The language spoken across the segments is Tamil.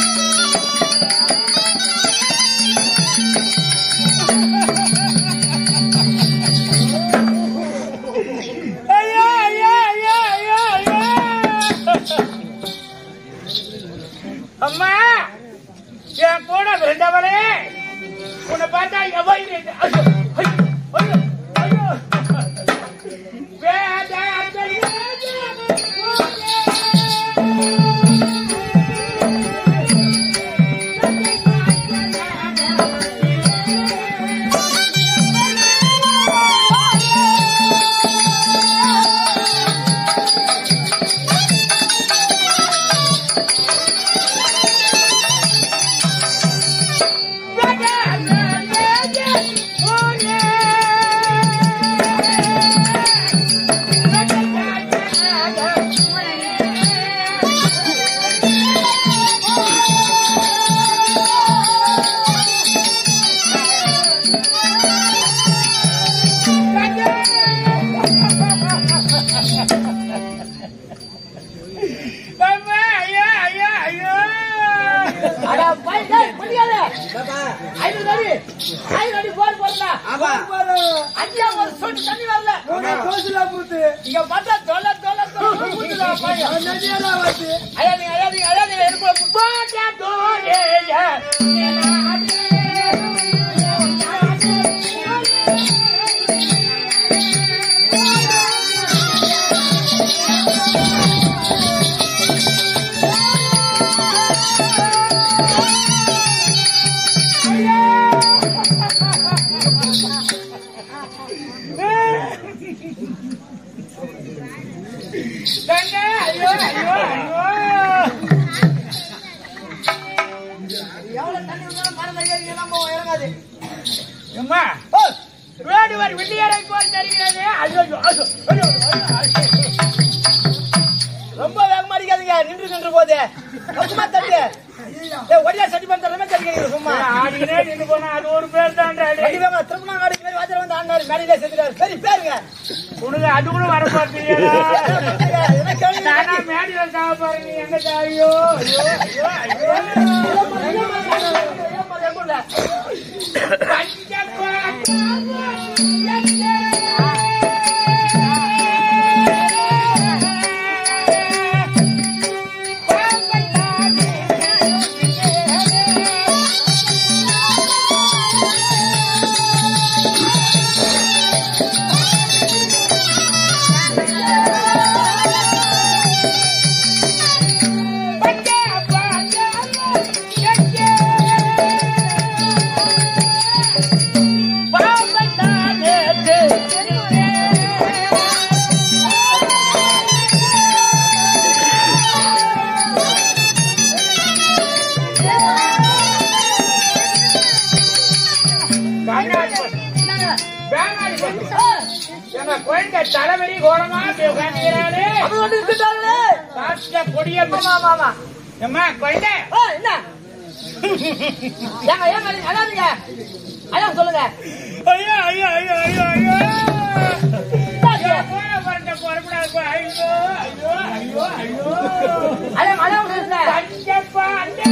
ஐயோ ஐயோ ஐயோ ஐயோ ஐயோ அம்மா என் கூட ரெண்டவளே உன்னை பார்த்தா எவ்வளோ ஐயோ ஐயோ ஐயோ ஐயோ வேண்டாம் அம்மா, ஐயோ ஐயோ ஐயோ அட பை டேய் பண்ணியாதே ஐநூறு அடி ஐநூறு அடி போர் போறா ஆமா அஞ்சா ஒரு சொட்டு தண்ணி வரல இங்க பார்த்தா தொல்ல தொல்ல தொல்ல ஊத்துதா பையன் அழாதீங்க அழாதீங்க அழாதீங்க எனக்கு போட்டா தோரேயா கண்ணே, ஐயோ ஐயோ ஐயோ எவ்வளவு தண்ணி வந்தாலும் மரம் ஏறி நம்ம இறங்காது அம்மா வேடுவர் வெள்ளியரை போல் தெரிகிறது ஐயோ ஐயோ ஐயோ ஐயோ ஐயோ ரொம்ப வேகமா அடிக்காதீங்க நின்று நின்று போதே சும்மா தட்டு ஏய் ஒடியா சட்டி பண்ண தரமே தட்டிக்கிறீங்க சும்மா ஆடினே நின்று போனா அது ஒரு பேர் தான்டா அடி வேகமா திருப்பணம் ஆடி மாதிரி வாத்தியார் வந்து ஆடினாரு மேடையிலே செத்துட்டாரு சரி பேருங்க உனக்கு அது கூட வர பார்த்தியா என்ன கேள்வி நானா மேடையில சாக பாருங்க எங்க ஐயோ ஐயோ ஐயோ ஐயோ பஞ்சப்பா குழந்தை தலைவரி கோலமா உட்காந்துக்கிறாரு அது வந்து இருந்துட்டாங்களே காட்டுல கொடிய ஆமா ஆமா ஆமா அம்மா குழந்தை ஆ, என்ன ஏங்க ஏங்க நீங்க அழாதீங்க அழாம சொல்லுங்க ஐயோ ஐயோ ஐயோ ஐயோ ஐயோ என் போன பிறந்த பொறுப்படாது ஐயோ ஐயோ ஐயோ ஐயோ அழாம அழாம சொல்லுங்க பஞ்சப்பா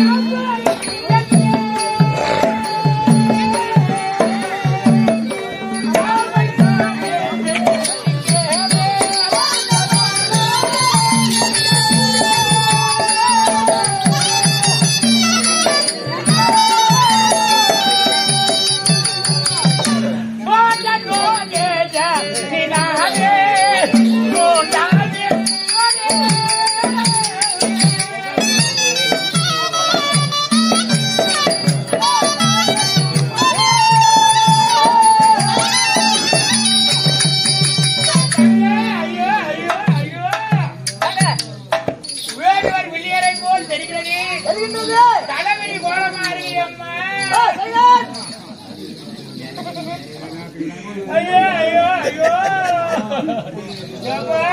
ஐயோ ஐயோ ஐயோ வேடுவர் வில்லியரை போல் தெரிகிறது எதுக்கின்றது தலைவரி கோலமா இருக்கிறேம்மா ஆ, சைலண்ட். ஐயோ ஐயோ ஐயோ அப்பா.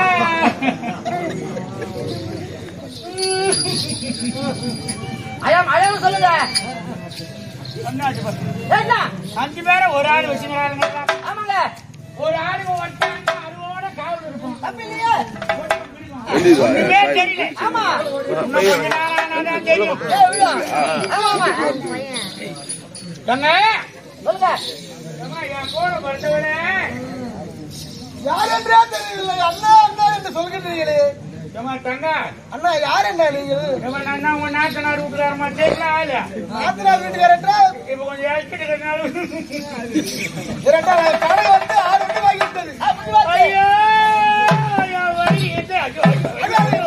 அழாம அழாம சொல்லுங்க ஒண்ணாச்சு பாரு. என்ன அஞ்சு பேரை ஒரு ஆள் வச்சுக்கிறாருங்க ஆமாங்க ஒரு ஆள் வட்டாங்க அதோட காவல் இருக்கும் தப்பு இல்லையே ஒண்ணுமே தெரியல ஆமா இன்னும் கொஞ்ச நாளானா தான் தெரியும் ஏய், விடு. ஆமா ஆமா தங்க சொல்லுங்க அம்மா, என் கூட பிறந்தவனே யார் என்றே தெரியவில்லை அண்ணா அண்ணா என்று சொல்கின்றீர்களே ஏம்மா, தங்க அண்ணா யார் என்ன நீங்கள் ஏம்மா, நான் தான் உன் நாத்தனார் வீட்டுக்காரமா தெரியல ஆளு ஆத்திராஜ் வீட்டுக்கார என்றால் இப்ப கொஞ்சம் இறக்கிட்டு இருக்கறதுனால இரண்டாவது கடை வந்து ஆறு மணி வாங்கிவிட்டது ஐயோ ஐயோ, வலி இது. ஐயோ, ஐயோ, ஐயோ.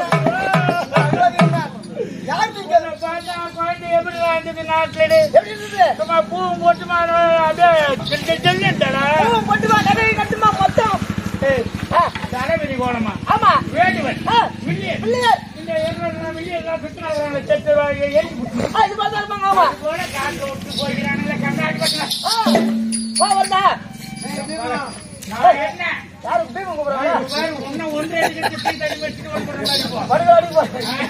யார் நீங்கள் இதை பார்த்தா குழந்தை எப்படி வாழ்ந்தது நாட்டுல எப்படி இருந்தது சும்மா பூவும் போட்டுமா அப்படியே ஜெல்லு ஜெல்லுன்ட்டாடா. பூ பொட்டுமா நகை கட்டுமா மொத்தம் ஆ, தளபதி கோலமா ஆமா வேடுவன் ஆ, வில்லியன் பிள்ளையார் இந்த ஏற்கனவே வில்லியன் சுற்றுலா செத்து எரிஞ்சு போச்சு. ஆ, இது பார்த்தா இருப்பாங்க ஆமா கூட காட்டு விட்டு போய்க்கிறானுங்களே கண்ணாடி பட்டின ஆ, வா வந்தா நான் என்ன யாரு பீமம் கூப்பிடுறாங்க பாரு, உன்னை ஒன்றே அடிக்கிறதுக்கு தீ தண்ணி வச்சுட்டு வந்துடுற மாதிரி போ. படுகாடி போ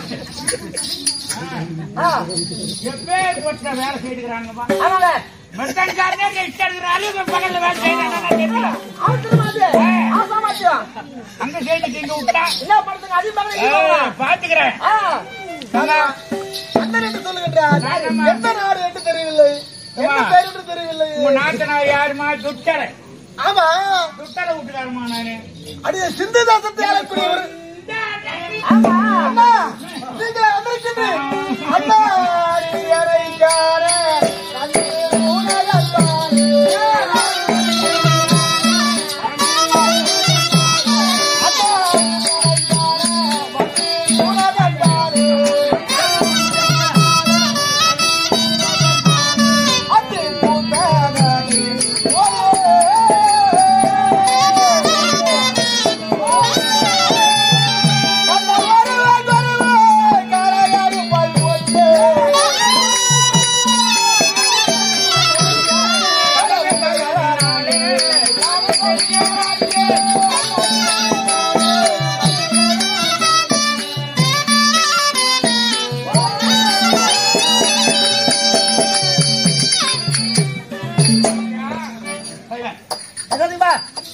ஆ எப்பேற்பட்ட வேலை செய்துக்கிறாங்கப்பா ஆமாங்க மெத்தன்காரனே இஷ்டம் இருக்கிற அளவுக்கு பக்கத்துல வேலை செய்யறாங்க தெரியல அவசரமா அது ஆசாமாச்சியம் அங்க செய்துட்டு இங்க விட்டா என்ன பண்றதுங்க அது பக்கம் பாத்துக்கிறேன் ஆ அண்ணன் என்று சொல்லுகின்றார் எந்த நாடு என்று தெரியவில்லை என்ன பேர் என்று தெரியவில்லை உங்க நாத்தனார் யாருமா துட்டலை ஆமா துட்டலை விட்டுக்காருமா நானு அடிய சிந்து தேசத்தை ஆளக்கூடியவர் ஆமா அண்ணா நீங்க வந்திருக்கிறது அண்ணா அடியறைக்கார நன்றி உணரத்தாரே. அண்ணா அடியறைக்கார நன்றி உணரத்தாரே. அத்தி பூத்தானே அந்த வருவாய் வருவாய் கரையாறு பாய் போச்சே அதாதீமா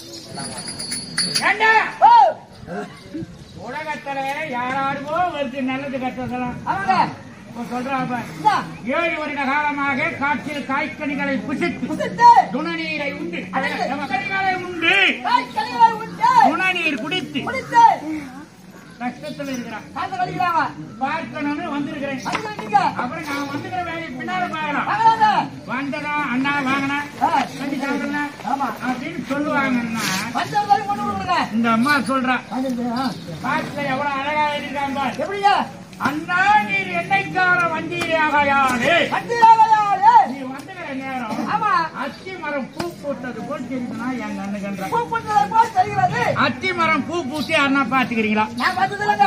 ஏண்டா ஓ உலகத்துல யாராருமோ வருது நல்லது கட்டதெல்லாம் ஆமாங்க இப்ப சொல்றாப்ப இந்தா, ஏழு வருட காலமாக காற்றில் காய்கனிகளை புசித்து புசித்து, துணநீரை உண்டு கனிகளை உண்டு காய் கனிகளை உண்டு, துணநீர் குடித்து குடித்து, கஷ்டத்துல இருக்கிறான் காசை கழிக்கிறாங்க. பார்க்கணும்னு வந்திருக்கிறேன் அதுக்கு நீங்க, அப்புறம் நான் வந்துக்கிற வேலையை பின்னால பார்க்கலாம் வாங்கலாங்க. வந்ததா அண்ணா வாங்கினா ஆ, கஞ்சி சாப்பிடலாம் ஆமா. அப்படின்னு சொல்லுவாங்கன்னா வந்த வரைக்கும் கொண்டு கொடுங்க. இந்த அம்மா சொல்றா வாங்கிட்டு, ஆ. பாட்டுல எவ்வளவு அழகா இருக்காங்க பாரு. எப்படிங்க? அண்ணா நீர் என்னைக்கார வந்தீராகையாரு வண்டியிலாங்க யாரு? நீ வந்துக்கிற நேரம் ஆமா. அத்தி மரம் பூ பூத்தது போல் தெரியுதுனா எங்க அண்ணுகன்ற பூ பூத்ததை போல் தெரிகிறது. அத்தி மரம் பூ பூசி அண்ணா பாத்துக்கிறீங்களா நான் பார்த்தது இல்லைங்க.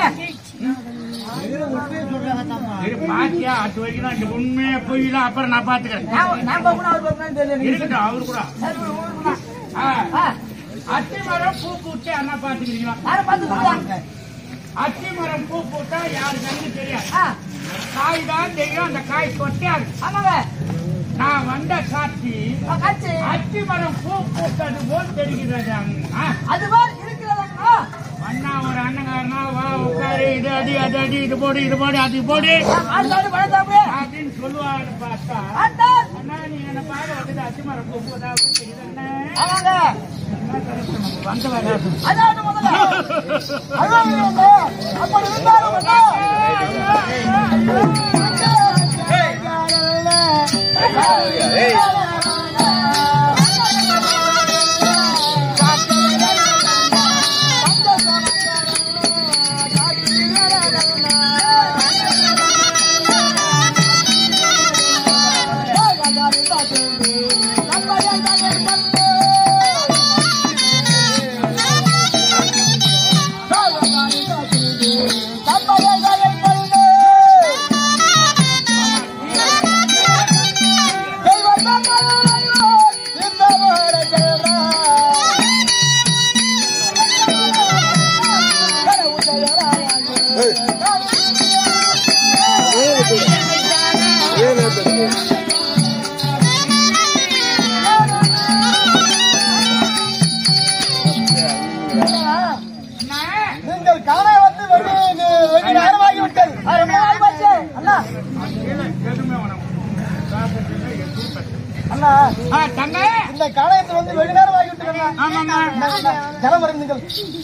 இது பாத்தியா அது வரைக்கும் தான் இந்த உண்மையா பொய்யில அப்புறம் நான் பாத்துக்கிறேன் நான் நான் பார்க்கணும், அவர் பார்க்கணும்னு தெரியல எனக்கு. இருக்கட்டும் அவரு கூட சரி, ஊருக்கு போலாம். ஆ, ஆ, அத்தி மரம் பூ பூச்சி அண்ணா பாத்துக்கிறீங்களா யாரை பார்த்துட்டு அத்தி மரம் பூ பூத்தா யாரு கண்ணு தெரியாது ஆ, காய் தான் தெரியும் அந்த காய் கொட்டாது ஆமாங்க. நான் வந்த சாட்சி ஆ, காட்சி. அத்தி மரம் பூ பூத்தது போல் தெரிகிறது அண்ணா அதுபோல் இருக்கிறதாங்க. அண்ணா ஒரு அண்ணங்காரனா வா உட்காரு இது அடி அது அடி இது போடு இது போடு அது போடு நான் காசு சாப்பிட்டு பணம் சாப்பிடு. அப்படின்னு சொல்லுவாரு பார்த்தா ஆண்டாள். அண்ணா நீ என்ன பார்க்க வந்தது அத்தி மரம் பூ பூத்தாவது தெரியுது அண்ணா. ஆமாங்க. என்ன கருத்து நமக்கு வந்த வேலை அதான் முதல்ல. அதான் இல்லைங்க. அப்படி இருந்தாலும் வந்து. அண்ணா ஆ, தங்க இந்த காலயத்தில் வந்து வெகு நேரம் ஆகி விட்டுருக்கா ஆமாம்மா ஜலம் வருந்துங்கள்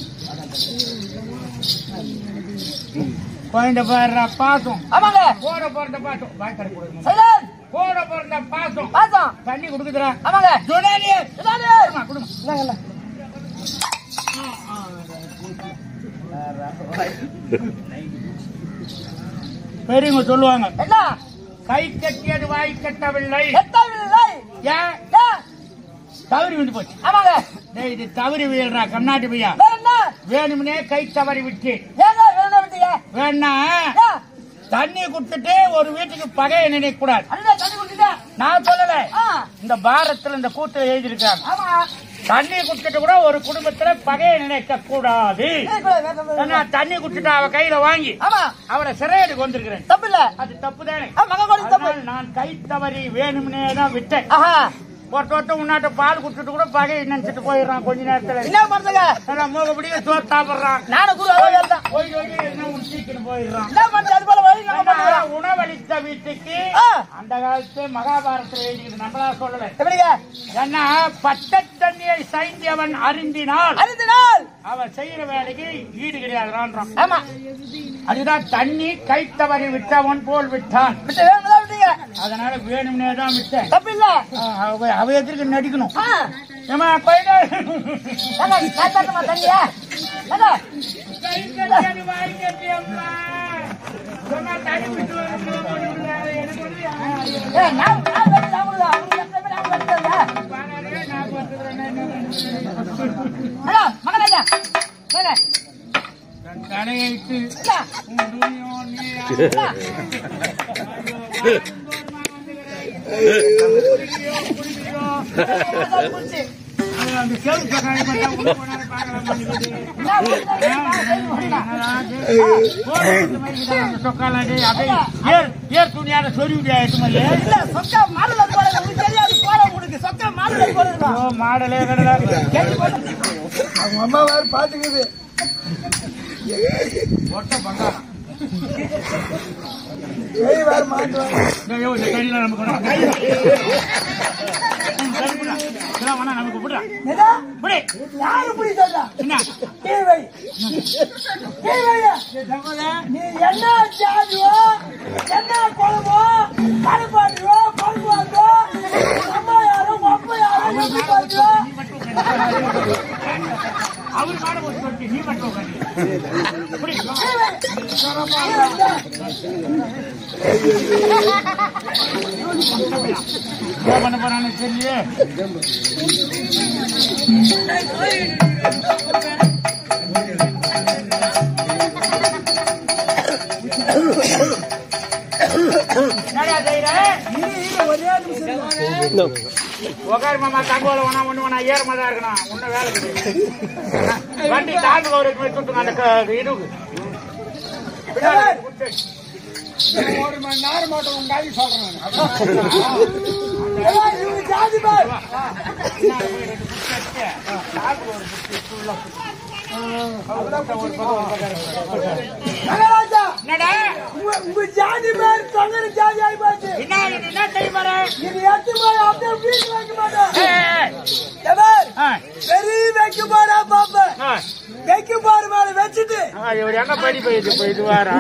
குழந்தை பாடுற பாசம் ஆமாங்க கூட பிறந்த பாசம் வாய் கடை கொடுக்கணும் சைலன் கூட பிறந்த பாசம் பாசம் தண்ணி கொடுக்குதுடா ஆமாங்க ஜுனாலி இதானே. குடும்பம் இந்தாங்க, இந்தாங்க. பெரியவங்க சொல்லுவாங்க என்ன கை கட்டியது வாய் கட்டவில்லை எத்தவில்லை ஏன் ஏன்? தவறி வந்து போச்சு ஆமாங்க டேய், இது தவறி வீழ்றா கர்நாடக பையா வேற என்ன வேணும்னே கை தவறி விட்டு ஏங்க வேணும் விட்டீங்க வேணா ஏன்? தண்ணி குடுத்துட்டு ஒரு வீட்டுக்கு பகையை நினைக்க கூடாது அண்ணன் தண்ணி குடிச்சிட்டேன் நான் சொல்லல ஆ இந்த பாரத்துல இந்த கூத்துல எழுதியிருக்காங்க ஆமா தண்ணி குடிச்சிட்டு கூட ஒரு குடும்பத்துல பகையை நினைக்க கூடாது சரி, கூட வேற என்ன? ஏன்னா தண்ணி குடிச்சிட்டு அவ கையில வாங்கி ஆமா அவளை சிறையெடுக்க வந்திருக்கிறேன் தப்பு இல்ல அது தப்பு தானே மக கூட தப்பு நான் கை தவறி வேணும்னே தான் விட்டேன் ஆஹா ஒருத்த ஒருத்த உன்னாட்ட பால் குடிச்சிட்டு கூட பகையை நினைச்சிட்டு போயிடுறான் கொஞ்ச நேரத்துல என்ன பண்றதுங்க எல்லாம் மூகப்படியே சோறு சாப்பிடுறான் நானும் கூட அதே வேலை தான் போய் போய் என்ன சீக்கிரம் போயிடுறான் என்ன பண்றது அது போல வழி நம்ம பண்ணுறோம் உணவளித்த வீட்டுக்கு ஆ. அந்த காலத்து மகாபாரதத்தில் எழுதியது நம்மளா சொல்லல எப்படிங்க ஏன்னா பட்ட தண்ணியை சைந்தியவன் அறிந்தினால் அறிந்த நாள் அவன் செய்யற வேலைக்கு ஈடு கிடையாதுறான்றான் ஆமா அதுதான் தண்ணி கை தவறி விட்டவன் போல் விட்டான் விட்டு வேணும் தான் விட்டீங்க அதனால வேணும்னே தான் விட்டேன் தப்பு இல்ல ஆ, அவ அவ எதிர்க்கு நடிக்கணும் ஆ ஏமா போயிட்டு ஏங்க காத்தாட்டமா தண்ணியா ஏங்க கை கட்டியது வாய் கட்டியம்மா. சொன்னா தண்ணி விட்டு வந்து விடுறாரு. எனக்கு வந்து, ஆ, ஐயோ, ஏய் நான் நான் வெட்டி நான் கொடுங்க அவங்க எப்பவுமே நான் வெட்டுறதா பாராதே, நான் பார்த்துக்கிறேன், என்ன பண்ணுறது? ஹலோ மகராஜா ஏங்க தன் தலையைத்து இல்ல உன் துணியோ நீயா? இல்ல ஏதாவது குடிச்சு. அது அந்த செவுரு சக்காளி பார்த்தா உள்ள போனாரு பார்க்கலாம் பண்ணிக்கிது. என்ன பண்ணுறது? நான் செய்ய முடியல. இல்ல சொக்கா மாடல் அது போல உங்களுக்கு தெரியாது போல உங்களுக்கு சொக்கா மாடல் அது போல இருக்கும் மாடலே கிடையாது அவங்க அம்மா வேற பாத்துக்குது ஒட்ட பங்காரம் ஏய் வேற மாட்டுவாங்க ஐயோ, இந்த கையில நமக்கு ஒண்ணும் கை. ம், சரி, புடுடா. இதெல்லாம் வேணாம், நமக்கு புடுடா. எதா புடி. யாரு புடி சொல்றா என்ன? கீழ் வை கீழ் வையா இந்த சகோதரன், நீ என்ன ஜாதியோ என்ன குழம்போ கருப்பாட்டியோ பருப்பாட்டோ அம்மா யாரோ அப்பா யாரோ எப்படி பாட்டியோ நீ மட்டும் உட்காரு. அவரு மாட போட்டு சொல்லிட்டு, நீ மட்டும் உட்காரு. புடி. என்ன பண்ண போறான்னு தெரியலையே என்னடா செய்யற? உக்காரு மாமா தங்கோல வேணா ஒண்ணு வேணா ஏறமா தான் இருக்கணும் ஒன்னும் வேலை கிடையாது வண்டி தாண்டு வரைக்கும் போய் சுட்டுங்க அந்த க- இதுக்கு பின்னாடி குத்து. ஒரு மணி நேரம் மட்டும் உங்க சொல்றேன் இவங்க ஜாதி பார் பின்னாடி போய் ரெண்டு குத்து அடிச்சு, தாக்கு ஒரு குத்து இட்டு உள்ள குத்து. ஒரு பக்கம், ஒரு பக்கம், ஒரு பக்கம். மகாராஜா என்னடா உங்க உங்க ஜாதி பேர் தொங்கர ஜாதி ஆகி போச்சு என்ன இது என்ன செய்ய போற இது எட்டு போய் அப்படியே வீட்டுல வைக்க மாட்டேன் ஏய், எவர் ஆ, பெரிய வைக்க போறா பாப்ப ஆ. வைக்க பாரு மேல வச்சுட்டு ஆ, இவர் எங்க படி போயிது போய் இது வாரா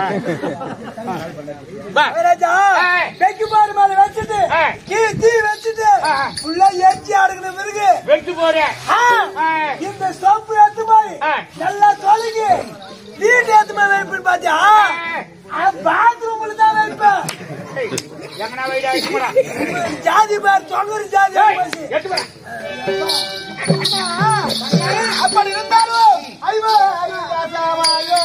வா மகாராஜா ஏய். வைக்க பாரு மேல வச்சுட்டு ஏய். கீ தீ வச்சுட்டு ஆ. ஃபுல்லா எச்சி அடுக்கிற பிறகு வெட்டு போறேன் ஆ, ஏய். இந்த சோப்பு எடுத்து போய் ஆ. நல்லா தொலைக்கு வீட்டு எடுத்து போய் வைப்பேன் பாத்தியா பாத்ரூம்ல தான் வைப்பேன் ஏய், எங்கனா வைடா எட்டு போடா ஜாதி பேர் தொங்கர ஜாதி ஆகி ஏய், போச்சு எட்டு போடா அப்படி இருந்தாலும் ஐயோ ஐயோ ராஜாவாயோ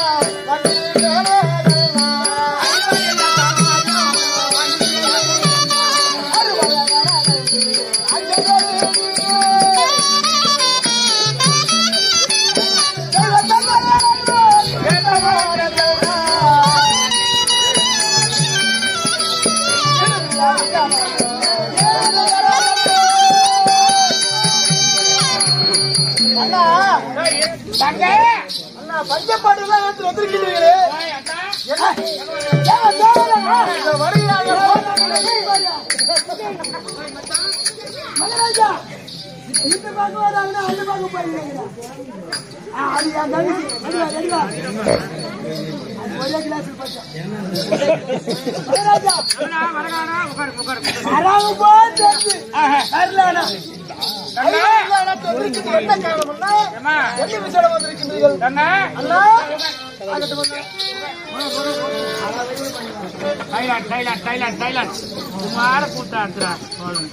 அண்ணா ஏய், தங்க அண்ணா பஞ்சப்பாடுலாம் எடுத்து வந்திருக்கீங்களே ஏய், அக்கா. ஏன் தேவையில்லைங்க? வருகிறாங்க இந்த பக்கம் வராங்கன்னா அந்த பக்கம் போயிருக்கிறேன் அது என் தங்கச்சி எடுவா எடுவா அது ஒரே கிளாஸ் மகாராஜா வரடா, வரடாடா, உட்காரு, உட்காரு, உட்காரு. வராம போச்சு ஆஹா. வரலானா தங்க, என்ன காரணம்னா ஏம்மா, என்ன விசாரம் வந்திருக்கின்றீர்கள் தங்க, அல்லா அகத்து வந்து தைலாண்ட், தைலாண்ட், தைலாண்ட், தைலாண்ட். சுமார கூட்டா இருக்குடா. போதும்.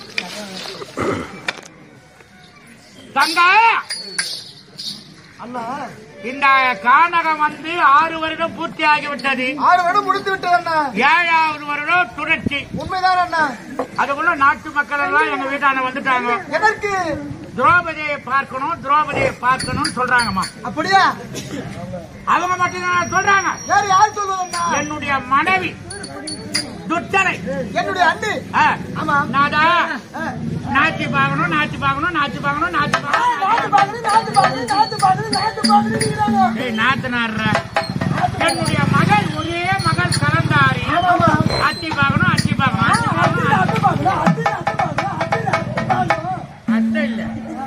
தங்க அண்ணா இந்த கானகம் வந்து ஆறு வருடம் பூர்த்தி ஆகிவிட்டது ஆறு வருடம் முடித்து விட்டது அண்ணா ஏழாவது வருடம் துணர்ச்சி உண்மைதான் அண்ணா அதுக்குள்ள நாட்டு மக்கள் எல்லாம் எங்க வீட்டாண்ட வந்துட்டாங்க எதற்கு திரௌபதியை பார்க்கணும் திரௌபதியை பார்க்கணும்னு சொல்றாங்கம்மா அப்படியா அவங்க மட்டும் தான் சொல்றாங்க வேற யார் சொல்லுவதண்ணா என்னுடைய மனைவி துர்ச்சனை என்னுடைய அண்ணி ஆ, ஆமா நாதா ஆ. நாச்சி பார்க்கணும் நாச்சி பார்க்கணும் நாச்சி பார்க்கணும் நாச்சி நாத்து பார்க்கணும் பாக்குது நாத்து பாக்குது நாத்து பாக்குது நாத்து பாக்குதுங்கிறாங்க ஏய் நாத்து நாடுற என்னுடைய மகள் ஒரே மகள் கலந்தாரி ஆமா அத்தி பார்க்கணும் அத்தி பார்க்கணும் அத்தி அத்து பார்க்கணும் நாத்து பாக்குது அத்து நாத்து பாக்குது அத்து நாத்து பாக்குது அத்தை இல்ல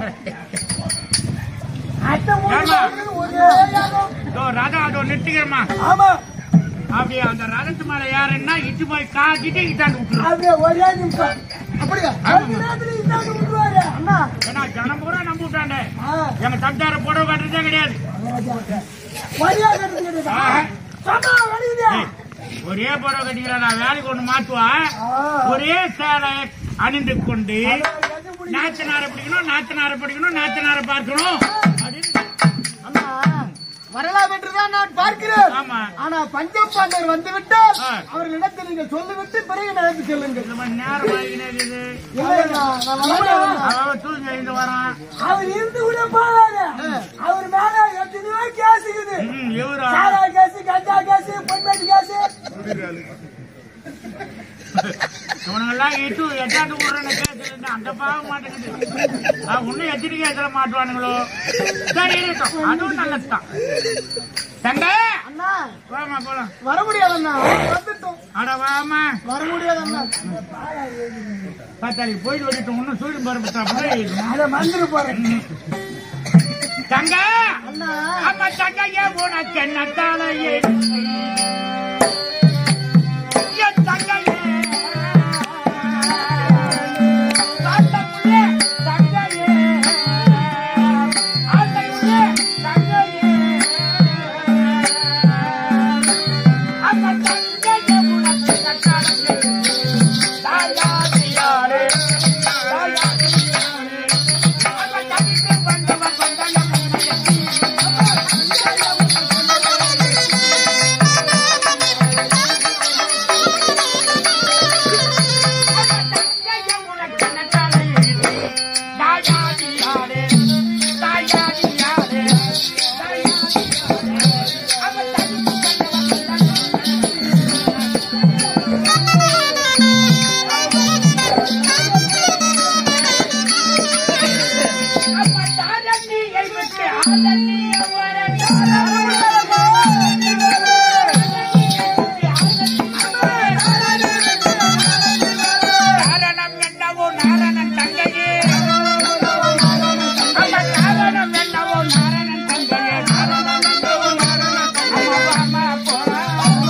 அத்தை மூணு ஏம்மா? பாக்குது ஒரே யாகம் இதோ ரதம் அதோ நிறுத்திக்கிறமா ஆமா அப்படியே அந்த ரதத்து மேல யாருன்னா இட்டு போய் காட்டிட்டு இட்டாண்டு விட்டுரும் அப்படியே ஒரே நிமிஷம் அப்படியா கொஞ்ச நேரத்துல இந்தாண்டு விட்டுருவாரு அண்ணா ஏன்னா ஜனம் பூரா நம்ப விட்டாண்டே ஆ, எங்க தந்தார புடவை கட்டுறதே கிடையாது வரியா கட்டுறது ஆஹா. சொன்னா வலியுதே ஏய், ஒரே புடவை கட்டிக்கிறா நான் வேலைக்கு ஒண்ணு மாத்துவா ஆ. ஒரே சேலை அணிந்து கொண்டு நாச்சனார பிடிக்கணும் நாச்சனார பிடிக்கணும் நாச்சனார பார்க்கணும் அப்படின்னு அண்ணா வரலாம் என்றுதான் நான் பார்க்கிறேன் ஆமா ஆனா பஞ்சம் பாண்டவர் வந்து விட்டால் ஆ. அவர்களிடத்தில் நீங்கள் சொல்லிவிட்டு பிறகு நடந்து செல்லுங்கள் இந்த மாதிரி நேரம் ஆகினே இருக்குது இல்லைண்ணா, நான் வரமாட்டேன். அவன் தூங்கி எழுந்து வரான் அவர் இருந்து கூட போவாரு அவர் மேல எத்தனையோ கேஸ் இருக்குது ம், இவரா சாரா கேஸ் கஞ்சா கேஸ் பொன்மேட்டு கேஸ் இவனுங்கெல்லாம் இட்டு எட்டாண்டு விடுறேன்னு கேட்டு அந்த பாவம் மாட்டேங்குது அவன் இன்னும் எச்சரிக்கை மாட்டுவானுங்களோ சரி இருக்கட்டும் அதுவும் நல்லதுதான் தங்க அண்ணா வாமா போலாம் வர முடியாதண்ணா வந்துட்டோம் அட வாமா வர முடியாதண்ணா பார்த்தாடி போயிட்டு வந்துட்டோம் இன்னும் சூரியன் பரப்பு அதை மறந்துட்டு போறேன் தங்க அண்ணா அம்மா தங்க ஏன் உனக்கு என்ன தலையே என் தங்கையே ஆத்தங்குள்ளே தங்கையே ஆத்தங்குள்ளே தங்கையே அம்மா தங்கையே உனக்கு என்ன தலையே தாயாதியாரே தாயாதியாரே அம்மா தங்கிக்கு வந்தவன் வந்தவன் காரணம் என்னவோ நாரணன் தங்கையே அம்மா காரணம் என்னவோ நாரணன் தங்கையே காரணம் என்னவோ நாரணன் தங்கையே அம்மா போறா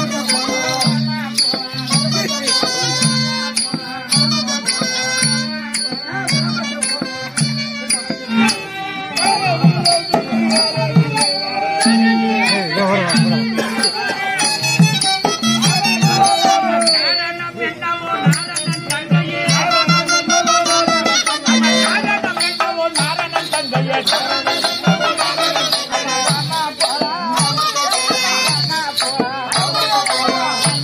காரணம் என்னவோ நாரணன் தங்கையே காரணம் என்னவோ நாரணன் தங்கையே அம்மா போறா அம்மா போறா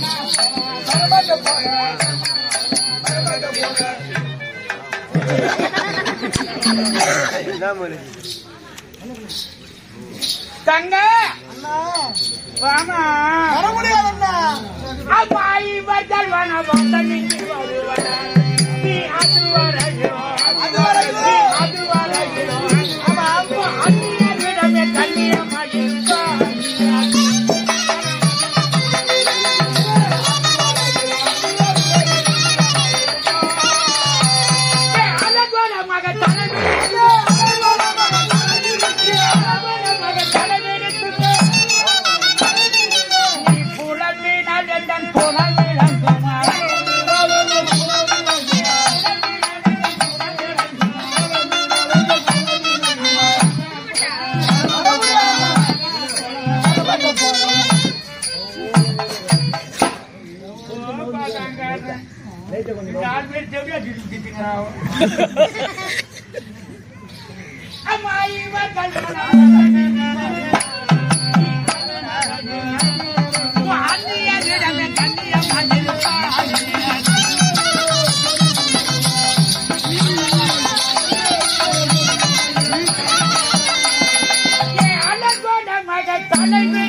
தங்க அண்ணா வாமா வர முடியாதண்ணா அப்பாய் பஜல் வன வந்த நின்று வருவன நீ அது வரையோ அது வரையிலோ. நீ அது வரையிலோ அவ அப்பா அந்நியரிடமே கண்ணியமாயிருக்கா அழகோட மக தலைமை இந்த ஆள் பேர் செவியா திட்டிங்களா அம்மா இவ தலைமை